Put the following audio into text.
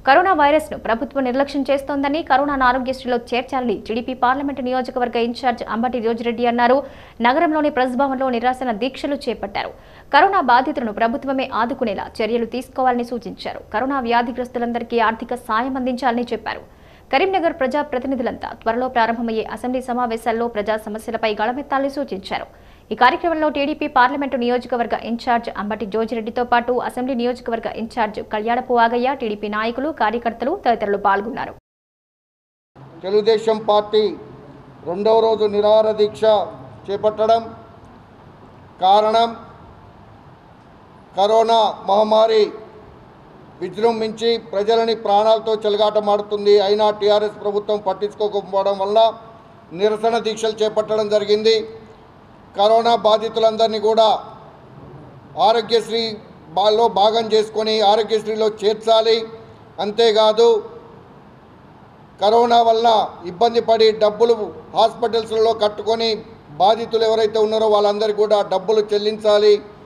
corona virus ను ప్రభుత్వం నిర్లక్ష్యం చేస్తోందని కరోనాను ఆరోగ్యశ్రీలో చేర్చాలని టీడీపీ పార్లమెంటు నియోజకవర్గ ఇన్ఛార్జ్ అంబటి రోజురెడ్డి అన్నారు నగరంలోని ప్రెస్ భవన్లో నిరాశన దీక్షలు చేపట్టారు కరోనా బాధితులను ప్రభుత్వమే ఆదుకునేలా చర్యలు తీసుకోవాలని సూచించారు కరోనా వ్యాధిగ్రస్తులందరికీ ఆర్థిక సాయం అందించాలని చెప్పారు కరీంనగర్ ప్రజా ప్రతినిధులంతా త్వరలో ప్రారంభమయ్యే అసెంబ్లీ సమావేశాల్లో ప్రజా సమస్యలపై గళమెత్తాలని సూచించారు ఈ కార్యక్రమంలో టీడీపీ పార్లమెంటు నియోజకవర్గ ఇన్ఛార్జ్ అంబటి జోజిరెడ్డితో పాటు అసెంబ్లీ నియోజకవర్గ ఇన్ఛార్జ్ కళ్యాణపు ఆగయ్య టీడీపీ నాయకులు కార్యకర్తలు తదితరులు పాల్గొన్నారు తెలుగుదేశం పార్టీ రెండవ రోజు నిరాహార దీక్ష చేపట్టడం కారణం కరోనా మహమ్మారి విజృంభించి ప్రజలని ప్రాణాలతో చెలగాటమాడుతుంది అయినా టీఆర్ఎస్ ప్రభుత్వం పట్టించుకోకపోవడం వల్ల నిరసన దీక్షలు చేపట్టడం జరిగింది కరోనా బాధితులందరినీ కూడా ఆరోగ్యశ్రీ బాలో భాగం చేసుకొని ఆరోగ్యశ్రీలో చేర్చాలి అంతేకాదు కరోనా వల్ల ఇబ్బంది పడి డబ్బులు హాస్పిటల్స్లో కట్టుకొని బాధితులు ఎవరైతే ఉన్నారో వాళ్ళందరికీ కూడా డబ్బులు చెల్లించాలి